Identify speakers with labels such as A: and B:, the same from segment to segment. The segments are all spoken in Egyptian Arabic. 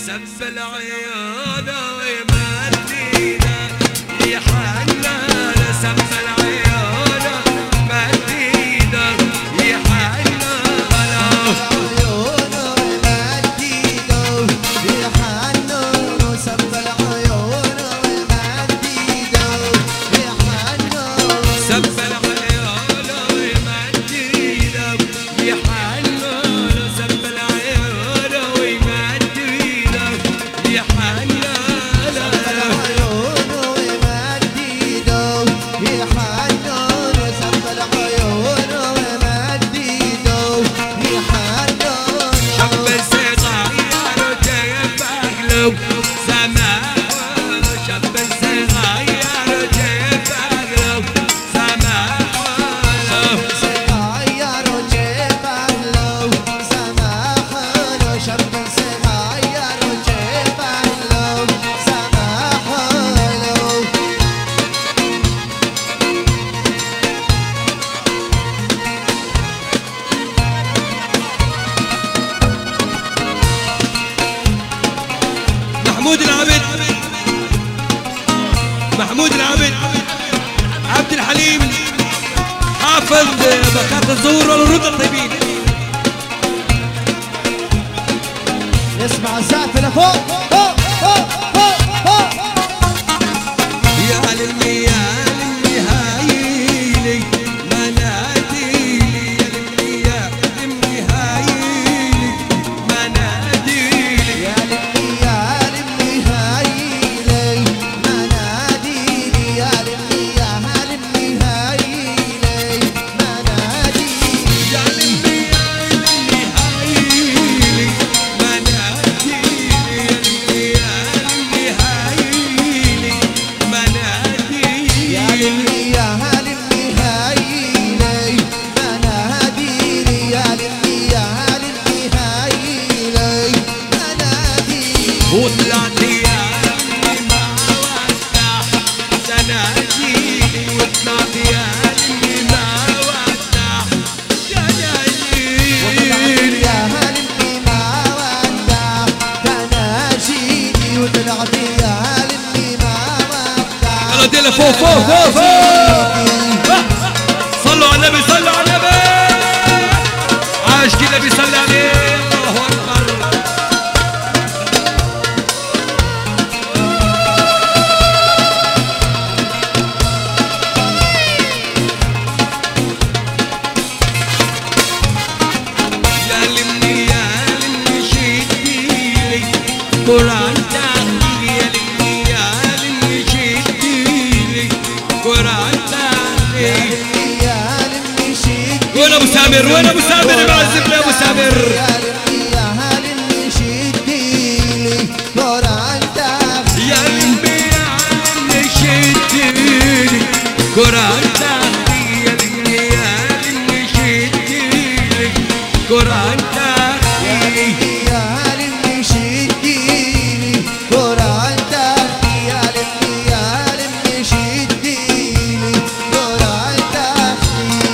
A: سب العيون ويمدينا يا حنان سب العيون مدينا يا حنان
B: عيونه مديده يحنن سب العيون ومديده يحنن
A: سب العيون ويمدينا يا حنان سب العيون ويمدينا يا حنان
B: العيون ومديده يحنن سب العيون ومديده يحنن
A: شب الصغير جايب اغلب سماء شب الصغير جايب اغلب سماء
B: صغير وجيب أهله سماحله شاب صغير وجيب أهله سماحله
A: محمود العبد محمود العبد عبد الحليم حافظ بكات الزهور والورود الطيبين
B: اسمع السقف لفوق فوق فوق فوق فوق
A: يا للي يا للي هايلي مناديلي يا للي يا للي هايلي مناديلي
B: يا لمي يا لمي هايلي مناديلي يا لمي يا لمي هايلي مناديلي
A: يا للي يا للي هايلي مناديلي يا للي يا للي هايلي مناديلي
B: يا لمي يا لمي هايلي مناديلي يا لمي يا لمي هايلي مناديلي
A: وطلعت يا للي ما ودع تناديلي وطلعت يا للي ما ودع تناديلي
B: يا هلمي ما ودع تناجيني وطلعت يا هلمي ما ودع
A: يلا ديلا فوق فوق فوق فوق صلوا على النبي صلوا على النبي عاش كده بيصلي عليه الله اكبر يا لمني يا لمني شديلي قرآن تعالي يا لمني يا لمني شديلي قرآن تعالي
B: يا هلمي شدي
A: وين ابو سامر وين ابو سامر معذبنا ابو سامر
B: يا هلمي يا هلمي شديلي قرآن تاخذ
A: يا لمي يا لمني شديلي قرآن تعالي يا لمني يا لمني شديلي قرآن تعالي
B: يا هلمي شديلي قرآن تاخذ يا هلمي يا هلمي شديلي قرآن تاخذ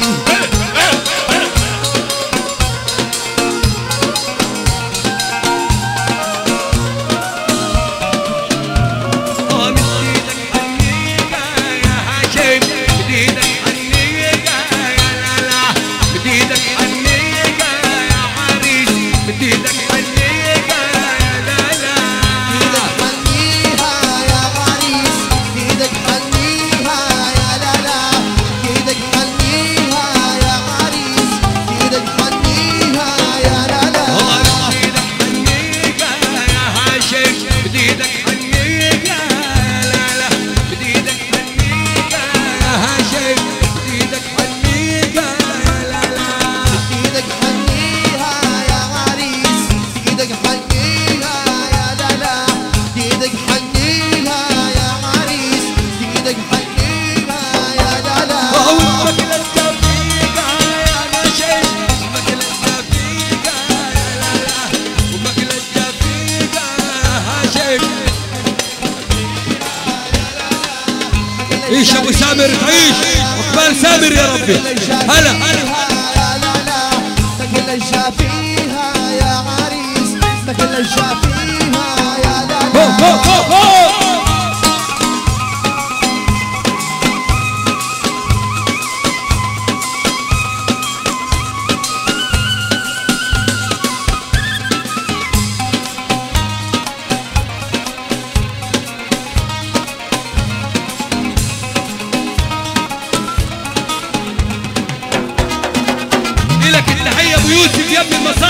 A: آه، مديدك حنيقة يا هاشم مديدك حنيقة يا لالا مديدك حنيقة يا عريس مديدك حنيقة يا لالا
B: ايدك حنيها يا عريس ايدك حنيها يا لالا ايدك حنيها يا عريس ايدك حنيها يا لالا
A: آه، مديدك حنيقة يا هاشم مديدك حنيقة يا لالا مديدك حنيقة يا هاشم مديدك حنيقة يا لالا
B: ايدك حنيها يا عريس ايدك حنيها يا لالا ايدك حنيها يا عريس ايدك حنيها يا لالا
A: وامك للدقيقة يا نشيد امك للدقيقة يا لالا امك للدقيقة يا هاشم عيش يا ابو سامر تعيش عقبال سامر يا ربي هلا هلا
B: يا لالا ما كل شافيها يا عريس ما كل شافيها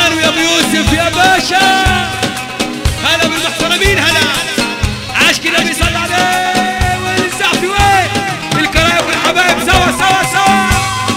A: حسان ويا ابو يوسف يا باشا هلا بالمحترمين هلا عاش كده بيصلي عليه والزعف وين الكرايب والحبايب سوا سوا سوا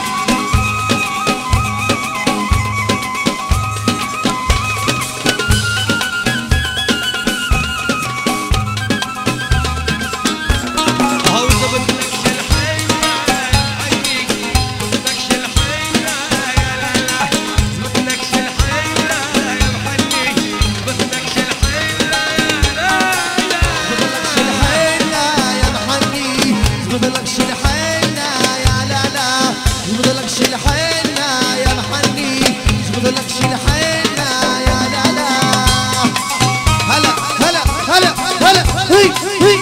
A: أهو زبطلكش الحيلة حيك زبطلكش الحيلة يا لا لا زبطلكش الحيلة يا محني زبطلكش الحيلة يا لا لا
B: زبطلكش الحنة يا محني زبطلكش الحنة يا لا لا زبطلكش الحنة يا محني زبطلكش الحنة يا لا لا هلا هلا هلا هلا هي هي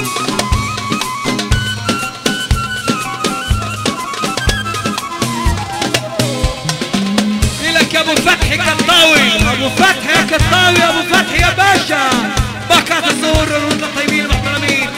A: إلك يا ابو فتحي كالطاوي ابو فتحي يا كالطاوي ابو فتحي يا باشا باكات الزهور الورد الطيبين المحترمين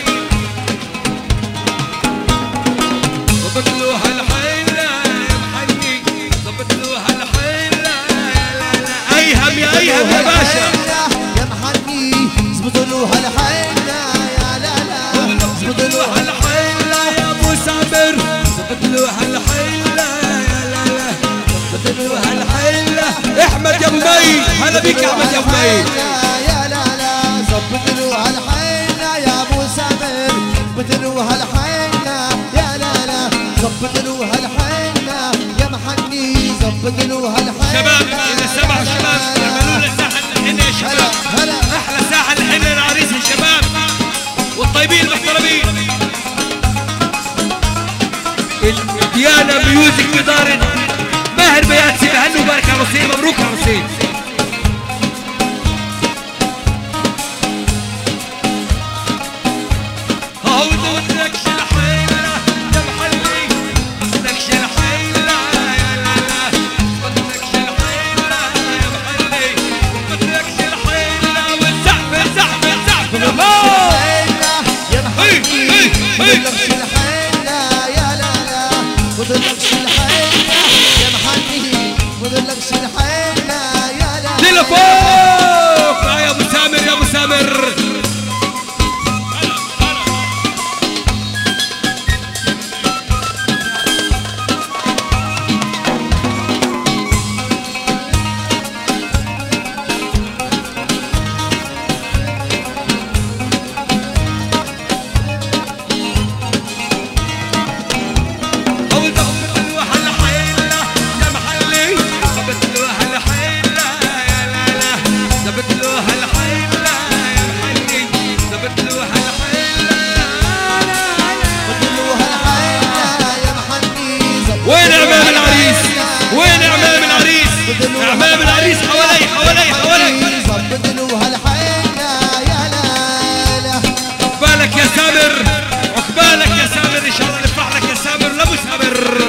A: ضبط له هالحيلة يا محني ضبط له هالحيلة يا لا لا ايهم يا ايهم يا باشا
B: يا محني زبطوا له هالحنة يا لا لا زبطوا له
A: هالحيلة يا ابو سامر ضبط له هالحيلة يا لا لا ضبط له هالحيلة احمد يا ابو مي هلا بيك يا احمد يا ابو مي
B: يا لا لا زبط له هالحنة يا ابو سامر زبط له هالحنة يا لا لا زبط له هالحنة يا محني زبط له هالحنة
A: شباب اذا سمحوا شباب اعملوا لنا ساحه الحنه يا شباب
B: هلا هلا
A: احلى ساحه الحنه للعريس الشباب والطيبين المحترمين ديانا ميوزك بدار ماهر بيات سيبهن وبارك على رصين مبروك على رصين هو ودكش الحيلة يا محلي ودكش الحيلة يا لا لا ودكش الحيلة يا محلي ودكش الحيلة والزحف الزحف الزحف لفوق
B: يا محني زبطلكش الحنة يا لا لا زبطلكش الحنة يا محني زبطلكش الحنة يا لا لا
A: لفوق آه يا ابو سامر يا ابو سامر أو ضبط له هالحيلة يا محلي ضبط له هالحيلة يا لا لا ضبط له هالحيلة يا محلي ضبط له هالحيلة يا لا لا
B: زبطلوا هالحنة يا محني زبطلوا
A: وين اعمام العريس؟ وين اعمام العريس؟ اعمام العريس حوالي حوالي حوالي
B: زبطلوا هالحنة يا لا لا
A: عقبالك يا سامر عقبالك يا سامر ان شاء الله نفرح لك يا سامر لابو سامر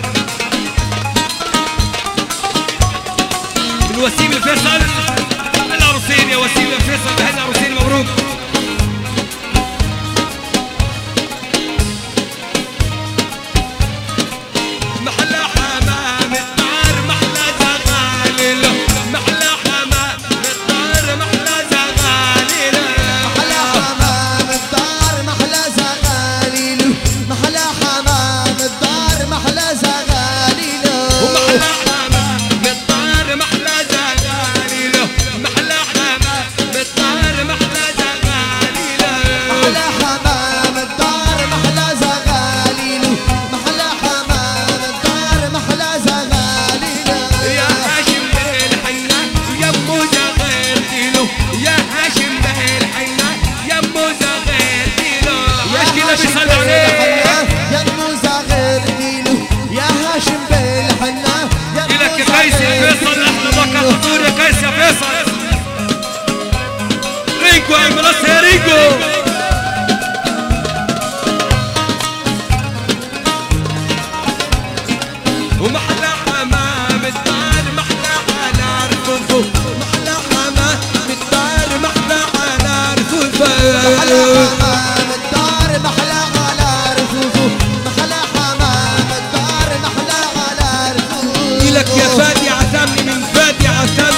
A: من وسيم الفيصل العروسين يا وسيم الفيصل بهن العروسين مبروك محلى حمام الدار محلى زغاليل محلى حمام الدار محلى زغاليل
B: محلى حمام الدار محلى زغاليل محلى حمام الدار محلى زغاليل
A: ومحلى حمام بالطار محلى زغاليله محلى حمام بالطار محلى زغاليله
B: محلى حمام الدار محلى زغاليل محلى حمام الدار محلى زغاليل
A: يا هاشم بالحنة يمو زغاليله يا هاشم بالحنة يمو زغاليله اشكي النبي صلى عليه
B: يا الموزة غير دينه يا هاشم بالحنة يا
A: لك يا قيس يا فيصل احلى بكا فطور يا قيس يا فيصل رينكو يا منصة يا رينكو ومحلى حمام الدار محلى على رفوفه محلى حمام الدار محلى على
B: محلى
A: رفوفه
B: حمام الدار محلى على رفوفه محلى حمام الدار محلى على رفوفه
A: لك يا فادي عتم من فادي عتم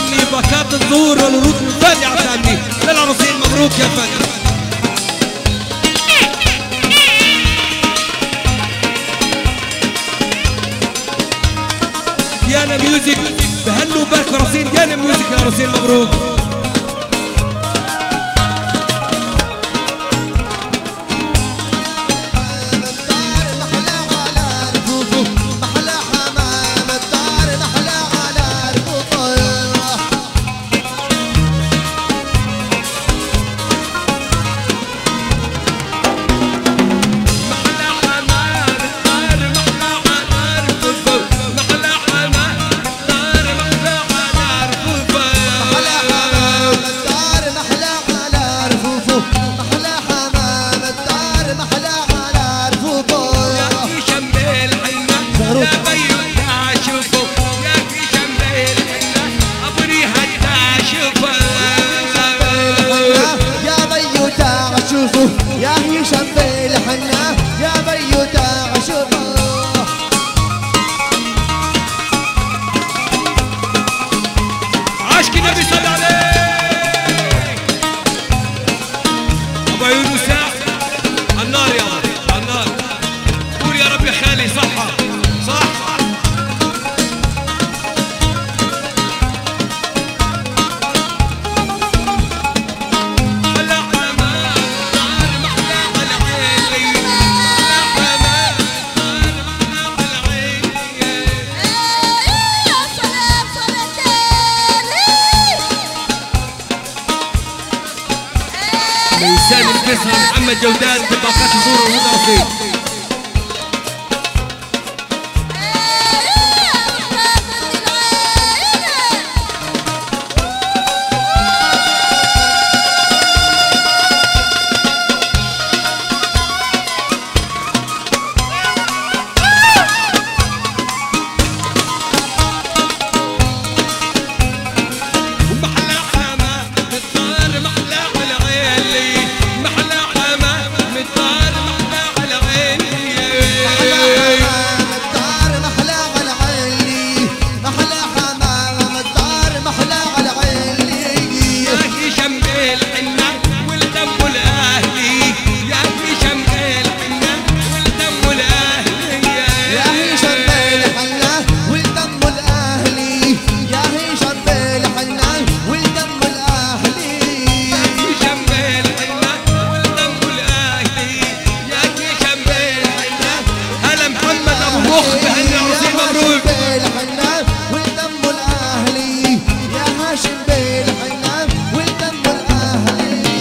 B: يوسف يا هشام بالحنة يا بيوت عشبه
A: عاشق النبي صلى عليه ابو يونس على النار يا رب على النار قول يا رب يا خالي صحة صح محلى حمام نار محلى على عيني محلى حمام نار محلى على عيني لسان القصة محمد جودان بطاقات حضور الهدى رفيق محلى حمام الدار محلى على عيني محلى حمام الدار محلى على عيني
B: الدار محلى على عيني محلى حمام الدار محلى على عيني
A: يا هشام الحنة والدم الاهلي يا هشام الحنة والدم الاهلي
B: يا هشام بالحنة والدم الأهلي يا هشام بالحنة والدم الأهلي
A: هشام الحنة والدم الاهلي يا هشام الحنة هلا محمد ابو مخ بهني عظيم مبروك
B: بالحنة والدم الأهلي يا هاشم بالحنة والدم الأهلي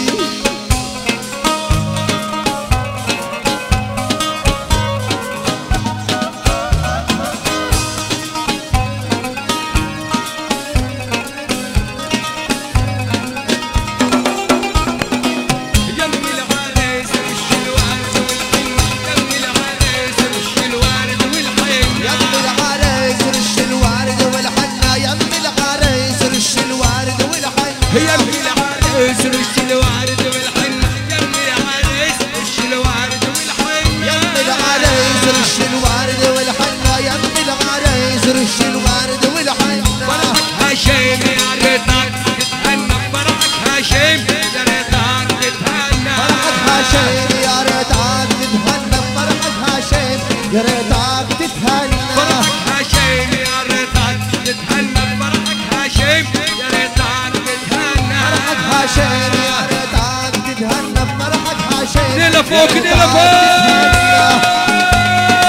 A: يمي العريس وش الورد والحنة يمي العريس وش الورد والحنة
B: يم العرايس رش الورد والحنة يم العرايس رش الورد والحنة
A: يمي العريس وش الورد والحنة يمي العريس وش الورد والحنة
B: يم العرايس رش الورد والحنة يم العرايس رش الورد والحنة
A: فرحك هاشم يا ريتك تتهنى فرحك هاشم يا ريتك تتهنى
B: فرحة هاشم يا ريتك تتهنى فرحة هاشم يا ريتك تتهنى
A: فرحك هاشم يا ريتك تتهنى فرحك هاشم يا ريتك تتهنى
B: فرحة هاشم يا ريتك تتهنى فرحة هاشم
A: نيلة فوق
B: يا
A: نيلة
B: ريتك
A: فوق
B: تتهنى.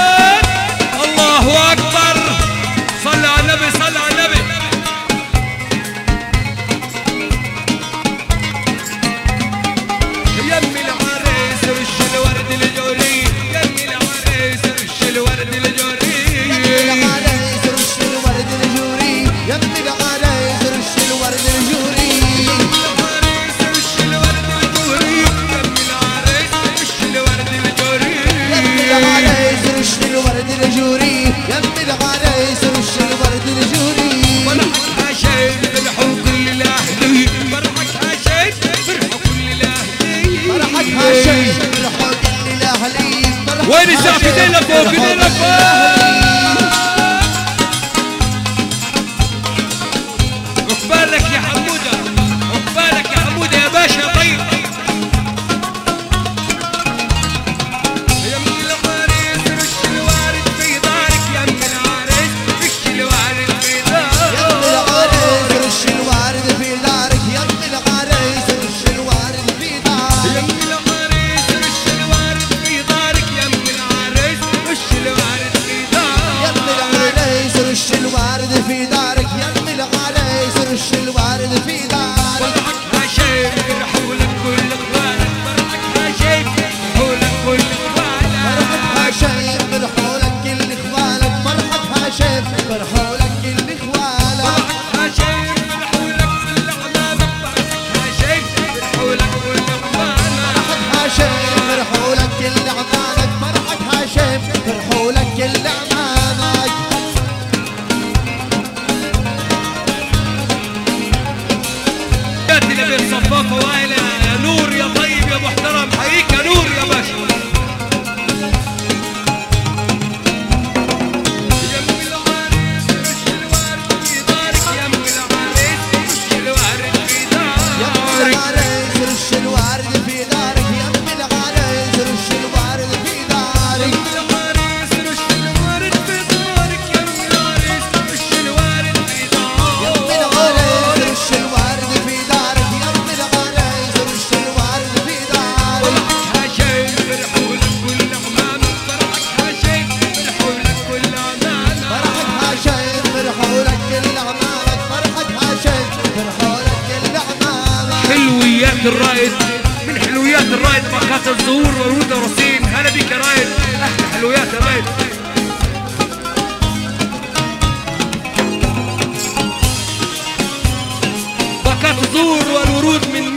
A: الله اكبر صلى على النبي صلى على النبي يمي العريس رش الورد الجوري يمي العريس رش الورد الجوري
B: العرايس رش الورد الجوري يم العرايس رش الورد الجوري
A: العريس رش الورد الجوري يمي العريس رش الورد الجوري
B: يم العرايس رش الورد الجوري يم العرايس رش الورد الجوري
A: فرحك هاشم فرحوا كل الاهلي فرحك هاشم فرحوا كل الاهلي
B: فرحة هاشم فرحوا كل الاهلي فرحة
A: وين السقف
B: هاشم
A: ايدينا فوق
B: فرحوا
A: ايدينا
B: كل
A: فوق عقبالك يا حمودة عقبالك يا حمودة يا باشا طيب يا ام العريس رش الوارد في دارك يا ام العريس رش الوارد في
B: يم
A: دارك
B: العرايس رش الورد في دارك يم العرايس رش الورد في
A: يا
B: دارك
A: ام العريس رش الوارد في دارك يا ام العريس رش الوارد في
B: يم
A: دارك
B: العرايس رش الورد في دارك يم العرايس رش الورد في دارك
A: فرحك هاشم يفرحوا لك كل اخوانك فرحك هاشم يفرحوا لك كل
B: فرحة
A: اخوانك
B: هاشم فرحوا لك كل اخوانك فرحة هاشم فرحوا لك كل اخوانك
A: فرحك هاشم يفرحوا لك كل احبابك فرحك هاشم يفرحوا لك كل اخوانك
B: فرحة هاشم فرحوا لك كل اعمالك فرحة هاشم فرحوا لك كل اعمالك
A: ياتي نبي الصفاقه وائل يا نور يا طيب يا محترم الرائد من حلويات الرائد باقات الزهور ورود ورصين هلا بيك يا رائد احلى حلويات يا رائد باقات الزهور والورود من